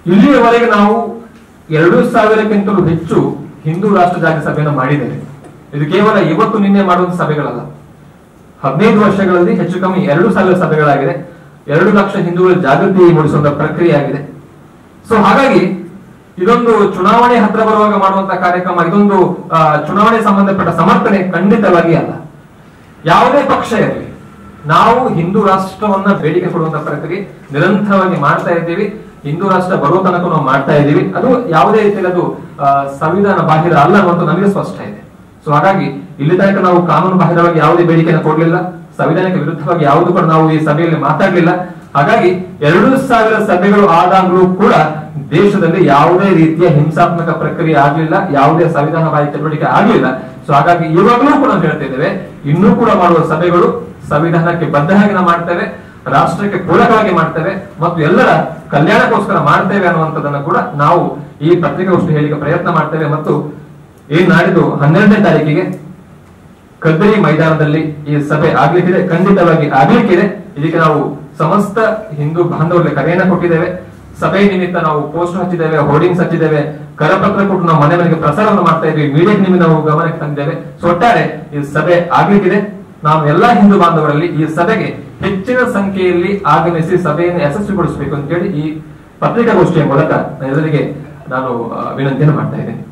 ಇಲ್ಲಿಯವರೆಗೆ ನಾವು ಎರಡು ಸಾವಿರಕ್ಕಿಂತಲೂ ಹೆಚ್ಚು ಹಿಂದೂ ರಾಷ್ಟ್ರ ಜಾತಿ ಸಭೆಯನ್ನು ಮಾಡಿದ್ದೇವೆ ಇದು ಕೇವಲ ಇವತ್ತು ನಿನ್ನೆ ಮಾಡುವಂತ ಸಭೆಗಳಲ್ಲ ಹದಿನೈದು ವರ್ಷಗಳಲ್ಲಿ ಹೆಚ್ಚು ಕಮ್ಮಿ ಎರಡು ಸಾವಿರ ಸಭೆಗಳಾಗಿದೆ ಎರಡು ಲಕ್ಷ ಹಿಂದೂಗಳ ಜಾಗೃತಿ ಮೂಡಿಸುವಂತ ಪ್ರಕ್ರಿಯೆ ಆಗಿದೆ ಸೊ ಹಾಗಾಗಿ ಇದೊಂದು ಚುನಾವಣೆ ಹತ್ರ ಬರುವಾಗ ಮಾಡುವಂತ ಕಾರ್ಯಕ್ರಮ ಇದೊಂದು ಆ, ಚುನಾವಣೆ ಸಂಬಂಧಪಟ್ಟ ಸಮರ್ಥನೆ ಖಂಡಿತವಾಗಿ ಅಲ್ಲ ಯಾವುದೇ ಪಕ್ಷ ಇರಲಿ ನಾವು ಹಿಂದೂ ರಾಷ್ಟ್ರವನ್ನ ಬೇಡಿಕೆ ಕೊಡುವಂತ ಪ್ರಕ್ರಿಯೆ ನಿರಂತರವಾಗಿ ಮಾಡ್ತಾ ಇದ್ದೀವಿ ಹಿಂದೂ ರಾಷ್ಟ್ರ ಬರುವ ತನಕ ನಾವು ಮಾಡ್ತಾ ಇದ್ದೀವಿ ಅದು ಯಾವುದೇ ರೀತಿಯಲ್ಲಿ ಅದು ಆ, ಸಂವಿಧಾನ ಬಾಹಿರ ಅಲ್ಲ ಅನ್ನುವಂತ ನಮಗೆ ಸ್ಪಷ್ಟ ಇದೆ ಸೊ ಹಾಗಾಗಿ ಇಲ್ಲಿ ತನಕ ನಾವು ಕಾನೂನು ಬಾಹಿರವಾಗಿ ಯಾವುದೇ ಬೇಡಿಕೆಯನ್ನು ಕೊಡಲಿಲ್ಲ ಸಂವಿಧಾನಕ್ಕೆ ವಿರುದ್ಧವಾಗಿ ಯಾವುದು ಕೂಡ ನಾವು ಈ ಸಭೆಯಲ್ಲಿ ಮಾತಾಡಲಿಲ್ಲ ಹಾಗಾಗಿ ಎರಡು ಸಾವಿರ ಸಭೆಗಳು ಆದಾಗ್ಲೂ ಕೂಡ ದೇಶದಲ್ಲಿ ಯಾವುದೇ ರೀತಿಯ ಹಿಂಸಾತ್ಮಕ ಪ್ರಕ್ರಿಯೆ ಆಗಲಿಲ್ಲ ಯಾವುದೇ ಸಂವಿಧಾನ ಬಾಹ್ಯ ಚಟುವಟಿಕೆ ಆಗಲಿಲ್ಲ ಸೊ ಹಾಗಾಗಿ ಇವಾಗಲೂ ಕೂಡ ನಾವು ಹೇಳ್ತಾ ಇದ್ದೇವೆ ಇನ್ನೂ ಕೂಡ ಮಾಡುವ ಸಭೆಗಳು ಸಂವಿಧಾನಕ್ಕೆ ಬದ್ಧವಾಗಿ ನಾವು ಮಾಡ್ತೇವೆ ರಾಷ್ಟ್ರಕ್ಕೆ ಪೂರಕವಾಗಿ ಮಾಡ್ತೇವೆ ಮತ್ತು ಎಲ್ಲರ ಕಲ್ಯಾಣಕ್ಕೋಸ್ಕರ ಮಾಡ್ತೇವೆ ಅನ್ನುವಂಥದ್ದನ್ನ ಕೂಡ ನಾವು ಈ ಪತ್ರಿಕಾಗೋಷ್ಠಿ ಹೇಳಿಕೆ ಪ್ರಯತ್ನ ಮಾಡ್ತೇವೆ ಮತ್ತು ಏನ್ ನಾಡಿದ್ದು ಹನ್ನೆರಡನೇ ತಾರೀಕಿಗೆ ಕದ್ದರಿ ಮೈದಾನದಲ್ಲಿ ಈ ಸಭೆ ಆಗ್ಲಿಕ್ಕಿದೆ ಖಂಡಿತವಾಗಿ ಆಗ್ಲಿಕ್ಕಿದೆ ಇದಕ್ಕೆ ನಾವು ಸಮಸ್ತ ಹಿಂದೂ ಬಾಂಧವರಿಗೆ ಕರೆಯನ್ನ ಕೊಟ್ಟಿದ್ದೇವೆ ಸಭೆ ನಿಮಿತ್ತ ನಾವು ಪೋಸ್ಟ್ ಹಚ್ಚಿದ್ದೇವೆ ಹೋರ್ಡಿಂಗ್ಸ್ ಹಚ್ಚಿದ್ದೇವೆ ಕರಪತ್ರ ಕೊಟ್ಟು ನಾವು ಮನೆ ಮನೆಗೆ ಪ್ರಸಾರವನ್ನು ಮಾಡ್ತಾ ಇದ್ವಿ ಮೀಡಿಯಾ ನಿಮಿತ್ತ ನಾವು ಗಮನಕ್ಕೆ ತಂದಿದ್ದೇವೆ ಸೊ ಒಟ್ಟಾರೆ ಈ ಸಭೆ ಆಗ್ಲಿಕ್ಕಿದೆ ನಾವು ಎಲ್ಲಾ ಹಿಂದೂ ಬಾಂಧವರಲ್ಲಿ ಈ ಸಭೆಗೆ ಹೆಚ್ಚಿನ ಸಂಖ್ಯೆಯಲ್ಲಿ ಆಗಮಿಸಿ ಸಭೆಯನ್ನು ಯಶಸ್ವಿಗೊಳಿಸಬೇಕು ಅಂತೇಳಿ ಈ ಪತ್ರಿಕಾಗೋಷ್ಠಿಯ ಮೂಲಕ ಎಲ್ಲರಿಗೆ ನಾನು ಆ, ವಿನಂತಿಯನ್ನು ಮಾಡ್ತಾ ಇದ್ದೇನೆ